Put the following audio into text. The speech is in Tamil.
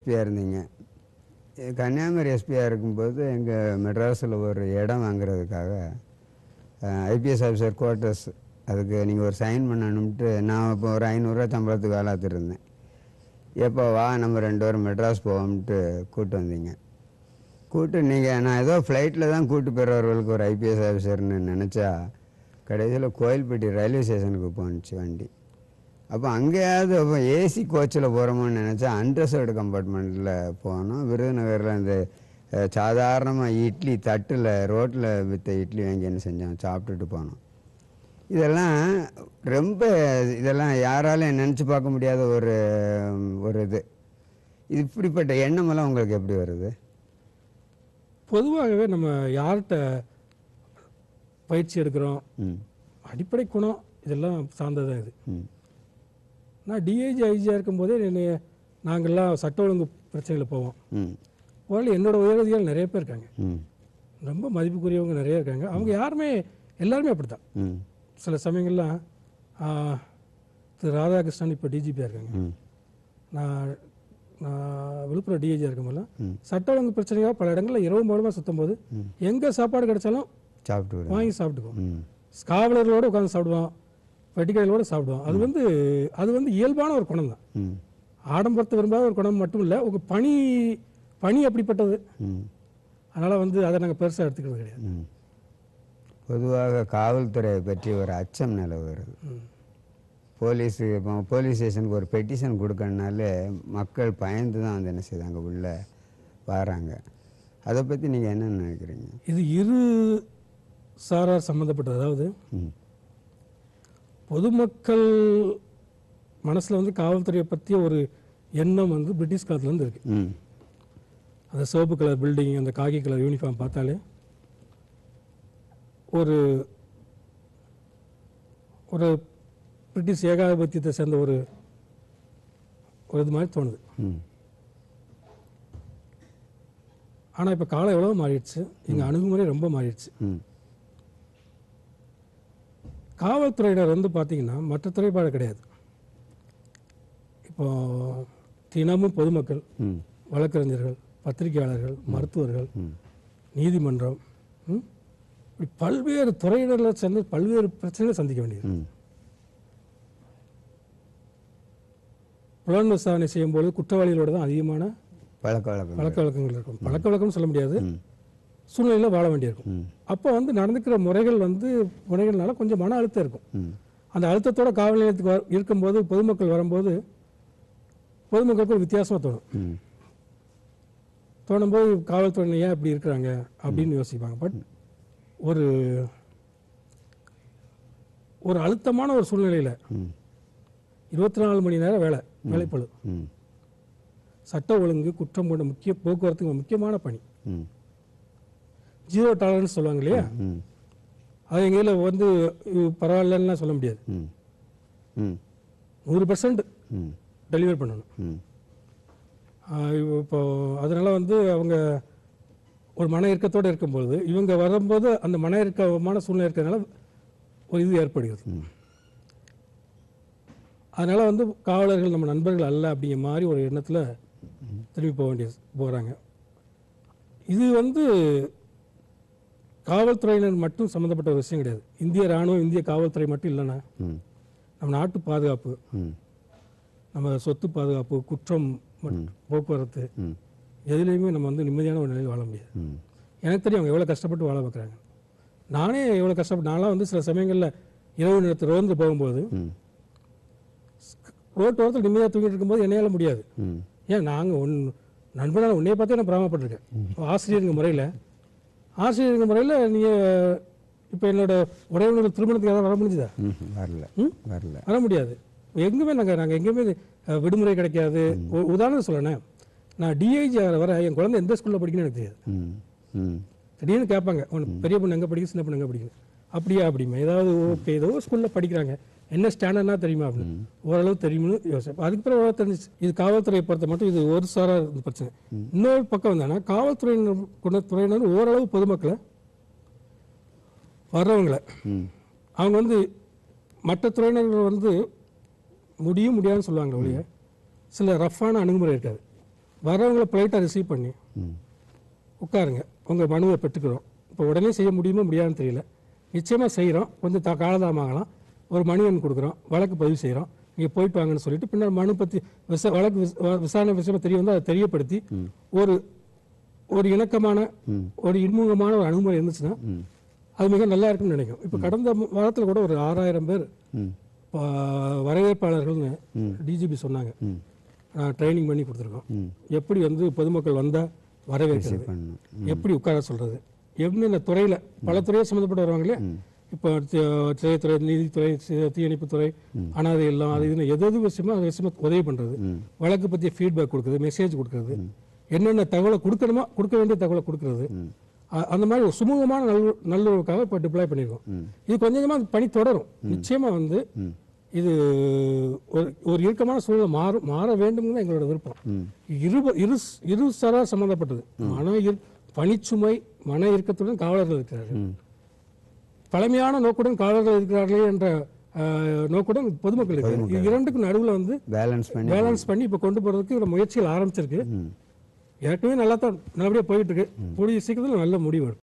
எஸ்பியாக இருந்தீங்க எ- கன்னியாகுமரி எஸ்பியாக இருக்கும்போது எங்கள் மெட்ராஸில் ஒரு இடம் வாங்குறதுக்காக ஐபிஎஸ் ஆஃபீஸர் குவார்ட்டர்ஸ் அதுக்கு நீங்கள் ஒரு சைன் பண்ணணும்ட்டு நான் இப்போ ஒரு ஐநூறுரூவா சம்பளத்துக்கு வேலை இருந்தேன் எப்போ வா நம்ம ரெண்டு பேரும் மெட்ராஸ் போவோம்ட்டு கூப்பிட்டு வந்தீங்க கூப்பிட்டு நீங்கள் நான் ஏதோ ஃப்ளைட்டில் தான் கூப்பிட்டு போயிடுறவர்களுக்கு ஒரு ஐபிஎஸ் ஆஃபீஸர்னு நினச்சா கடைசியில் கோயில்பட்டி ரயில்வே ஸ்டேஷனுக்கு போணுச்சு வண்டி அப்போ அங்கேயாவது அப்போ ஏசி கோச்சில் போகிறோமோன்னு நினச்சா அன்ரிசர்வ்டு கம்பார்ட்மெண்ட்டில் போனோம் விருதுநகரில் இந்த சாதாரணமாக இட்லி தட்டில் ரோட்டில் விற்ற இட்லி வாங்கி என்ன செஞ்சோம் சாப்பிட்டுட்டு போனோம் இதெல்லாம் ரொம்ப இதெல்லாம் யாராலும் நினச்சி பார்க்க முடியாத ஒரு ஒரு இது இது இப்படிப்பட்ட எண்ணமெல்லாம் உங்களுக்கு எப்படி வருது பொதுவாகவே நம்ம யார்கிட்ட பயிற்சி எடுக்கிறோம் ம் அடிப்படை குணம் இதெல்லாம் சார்ந்தது தான் இது ம் நான் டிஐஜி ஐஜியாக இருக்கும்போதே என்னை நாங்கள்லாம் சட்ட ஒழுங்கு பிரச்சனையில் போவோம் ம் முதல்ல என்னோட உயரதிகள் நிறைய பேர் இருக்காங்க ம் ரொம்ப மதிப்புக்குரியவங்க நிறைய இருக்காங்க அவங்க யாருமே எல்லாருமே அப்படித்தான் ம் சில சமயங்கள்லாம் ஆ, திரு ராதாகிருஷ்ணன் இப்போ டிஜிபியாக இருக்காங்க ம் நான் நான் விழுப்புரம் டிஐஜியாக இருக்கும்போதெல்லாம் ம். சட்ட ஒழுங்கு பிரச்சனையாக பல இடங்களில் இரவு மூலமாக சுத்தும் போது எங்கே சாப்பாடு கிடைச்சாலும் சாப்பிட்டு வருது வாங்கி சாப்பிட்டுக்குவோம் ம் காவலர்களோடு உட்காந்து சாப்பிடுவோம் வெட்டிக்கடைகளோடு சாப்பிடுவோம் அது வந்து அது வந்து இயல்பான ஒரு குணம் தான் ம் ஆடம்பரத்தை விரும்பாத ஒரு குணம் மட்டும் இல்லை உங்கள் பணி பணி அப்படிப்பட்டது ம் அதனால் வந்து அதை நாங்கள் பெருசாக எடுத்துக்கிறது கிடையாது ம் பொதுவாக காவல்துறையை பற்றி ஒரு அச்சம் நிலவுகிறது ம். போலீஸ் இப்போ போலீஸ் ஸ்டேஷனுக்கு ஒரு பெட்டிஷன் கொடுக்கறனாலே மக்கள் பயந்து தான் வந்து என்ன செய்தாங்க உள்ள வராங்க அதை பற்றி நீங்கள் என்ன நினைக்கிறீங்க இது இரு சாரார் சம்மந்தப்பட்டது அதாவது ம் பொதுமக்கள் மனசில் வந்து காவல்துறையை பற்றிய ஒரு எண்ணம் வந்து பிரிட்டிஷ் காலத்துலேருந்து இருக்குது ம் அந்த சிவப்பு கலர் பில்டிங் அந்த காக்கி கலர் யூனிஃபார்ம் பார்த்தாலே ஒரு ஒரு பிரிட்டிஷ் ஏகாதிபத்தியத்தை சேர்ந்த ஒரு ஒரு இது மாதிரி தோணுது ம் ஆனால் இப்போ காலம் எவ்வளோ மாறிடுச்சு எங்கள் அணுகுமுறை ரொம்ப மாறிடுச்சு ம் காவல்துறையினர் வந்து பார்த்தீங்கன்னா மற்ற துறைப்பாடு கிடையாது இப்போ தினமும் பொதுமக்கள் ம் வழக்கறிஞர்கள் பத்திரிகையாளர்கள் மருத்துவர்கள் ம் நீதிமன்றம் ம்? இப்படி பல்வேறு துறையினரில் சேர்ந்து பல்வேறு பிரச்சனைகளை சந்திக்க வேண்டியது ம் புலன் விசாரணை செய்யும்போது குற்றவாளிகளோட தான் அதிகமான பழக்க வழக்கம் பழக்க வழக்கங்கள் இருக்கும் பழக்க வழக்கம்னு சொல்ல முடியாது ம் சூழ்நிலையில் வாழ வேண்டியிருக்கும் ம் அப்போ வந்து நடந்துக்கிற முறைகள் வந்து முறைகள்னால கொஞ்சம் மன அழுத்தம் இருக்கும் ம் அந்த அழுத்தத்தோட காவல் நிலையத்துக்கு வர- இருக்கும்போது பொதுமக்கள் வரும்போது பொதுமக்களுக்கு ஒரு வித்தியாசமாக தோணும் ம் தோணும்போது காவல்துறையினர் ஏன் இப்படி இருக்கிறாங்க அப்படின்னு யோசிப்பாங்க பட் ஒரு ஒரு அழுத்தமான ஒரு சூழ்நிலையில் ம் இருபத்தி நாலு மணி நேரம் வேலை வேலைப்பழு ம் சட்ட ஒழுங்கு குற்றம் கொண்ட முக்கிய போக்குவரத்துக்கு முக்கியமான பணி ம் ஜீரோ டாலரன்ஸ் சொல்லுவாங்க இல்லையா ம் அது எங்கள் இதில் வந்து இது பரவாயில்லன்னுலாம் சொல்ல முடியாது ம் ம் நூறு பர்சன்ட் ம் டெலிவர் பண்ணணும் ம் ஆஹ் இப்போ அதனால வந்து அவங்க ஒரு மன இறுக்கத்தோடு இருக்கும்பொழுது இவங்க வரும்போது அந்த மன இறுக்கமான சூழ்நிலை இருக்கிறதுனால ஒரு இது ஏற்படுகிறது ம். அதனால வந்து காவலர்கள் நம்ம நண்பர்கள் அல்ல அப்படிங்கிற மாதிரி ஒரு எண்ணத்தில் திரும்பி போக வேண்டிய போகிறாங்க இது வந்து காவல்துறையினர் மட்டும் சம்மந்தப்பட்ட ஒரு விஷயம் கிடையாது இந்திய ராணுவம் இந்திய காவல்துறை மட்டும் இல்லைன்னா ம் நம்ம நாட்டு பாதுகாப்பு ம் நம்ம சொத்து பாதுகாப்பு குற்றம் மற்றும் போக்குவரத்து ம் எதுலேயுமே நம்ம வந்து நிம்மதியான ஒரு நிலையில் வாழ முடியாது ம் எனக்கு தெரியும் அவங்க எவ்வளோ கஷ்டப்பட்டு வாழ பார்க்குறாங்க நானே எவ்வளோ கஷ்டப்பட்டு நான்லாம் வந்து சில சமயங்களில் இரவு நேரத்தில் ரோந்து போகும்போது ம் ரோட்டு ஓரத்தில் நிம்மதியாக தூங்கிட்டு இருக்கும்போது என்னையால முடியாது ம் ஏன் நாங்கள் ஒன் நண்பனால் உன்னைய பார்த்தே நான் பிராமப்பட்டிருக்கேன் ஆசிரியருங்க முறையில் ஆசிரியருங்க முறையில் நீங்கள் இப்போ என்னோட உறவினர்கள் திருமணத்துக்கு ஏதாவது வர முடிஞ்சுதா ம் வரல ம்? வரல வர முடியாது எங்குமே நாங்கள் நாங்கள் எங்கேயுமே அஹ், விடுமுறை கிடைக்காது உ- உதாரணம் சொல்லணேன் நான் டிஐஜி ஆகிற வர என் குழந்தை எந்த ஸ்கூலில் படிக்கணும்னு எனக்கு தெரியாது ம் ம் திடீர்னு கேட்பாங்க உனக்கு பெரிய பொண்ணு எங்கே படிக்கும் சின்ன பொண்ணு எங்கே படிக்கும் அப்படியா அப்படிமா ஏதாவது ஓகே ஏதோ ஸ்கூலில் படிக்கிறாங்க என்ன ஸ்டாண்டர்ட்னா தெரியுமா அப்படின்னு ஓரளவு தெரியும்னு யோசிப்பேன் அதுக்கு பிறகு ஓரளவு தெரிஞ்சிச்சு இது காவல்துறையை பொறுத்த மட்டும் இது ஒரு சாரா இந்த பிரச்சனை இன்னொரு பக்கம் வந்தாங்கன்னா காவல்துறையினர் கொண்ட துறையினர் ஓரளவு பொதுமக்களை வர்றவங்களை ம் அவங்க வந்து மற்ற துறையினர்கள் வந்து முடியும் முடியாதுன்னு சொல்லுவாங்க ஒழிய சில ரஃப்பான அணுகுமுறை இருக்காது வரவங்களை பொலைட்டாக ரிசீவ் பண்ணி ம் உட்காருங்க உங்கள் மனுவை பெற்றுக்கிறோம் இப்போ உடனே செய்ய முடியுமோ முடியாதுன்னு தெரியல நிச்சயமாக செய்கிறோம் கொஞ்சம் த காலதாமங்கலாம் ஒரு மனு எண் கொடுக்குறோம் வழக்கு பதிவு செய்கிறோம் நீங்கள் போயிட்டு வாங்கன்னு சொல்லிட்டு பின்னர் மனு பற்றி விசா வழக்கு விச- வ- விசாரணை விஷயமா தெரிய வந்து அதை தெரியப்படுத்தி ஒரு ஒரு இணக்கமான ஒரு இன்முகமான ஒரு அணுகுமுறை இருந்துச்சுன்னா ம் அது மிக நல்லா இருக்கும்னு நினைக்கும் இப்போ கடந்த வாரத்தில் கூட ஒரு ஆறாயிரம் பேர் ம் ப- வரவேற்பாளர்கள்னு டிஜிபி சொன்னாங்க ம் ட்ரைனிங் பண்ணி கொடுத்துருக்கோம் ம் எப்படி வந்து பொதுமக்கள் வந்தால் வரவேற்கிறது பண்ணணும் எப்படி உட்கார சொல்றது என்னென்ன துறையில பல துறையை சம்மந்தப்பட்டு வருவாங்க இல்லையா இப்போ சிறைத்துறை நீதித்துறை சி- தீயணைப்புத்துறை அனாதை இல்லம் அது இதுன்னு எது எது விஷயமோ அது விஷயமா உதவி பண்றது வழக்கு பற்றிய ஃபீட்பேக் கொடுக்குறது மெசேஜ் கொடுக்குறது என்னென்ன தகவலை கொடுக்கணுமோ கொடுக்க வேண்டிய தகவலை கொடுக்கறது அ- அந்த மாதிரி ஒரு சுமூகமான நல்ல நல்லுறவுக்காக இப்போ டிப்ளாய் பண்ணியிருக்கோம் இது கொஞ்சம் கொஞ்சமாக பணி தொடரும் நிச்சயமா வந்து இது ஒரு ஒரு இறுக்கமான சூழல் மாறும் மாற வேண்டும்னு தான் எங்களோட விருப்பம் இரு இரு இரு சரா சம்பந்தப்பட்டது மன இரு பணிச்சுமை மன இறுக்கத்துடன் காவலர்கள் இருக்கிறார்கள் பழமையான நோக்குடன் காவலர்கள் இருக்கிறார்களே என்ற அஹ், நோக்குடன் பொதுமக்கள் இருக்கிறார்கள் இது இரண்டுக்கும் நடுவில் வந்து பேலன்ஸ் பண்ணி பேலன்ஸ் பண்ணி இப்போ கொண்டு போறதுக்கு ஒரு முயற்சிகள் ஆரம்பிச்சிருக்கு ம் ஏற்கனவே நல்லா தான் நல்லபடியாக போயிட்டு இருக்கு கூடிய சீக்கிரத்தில் நல்ல முடிவு வரும்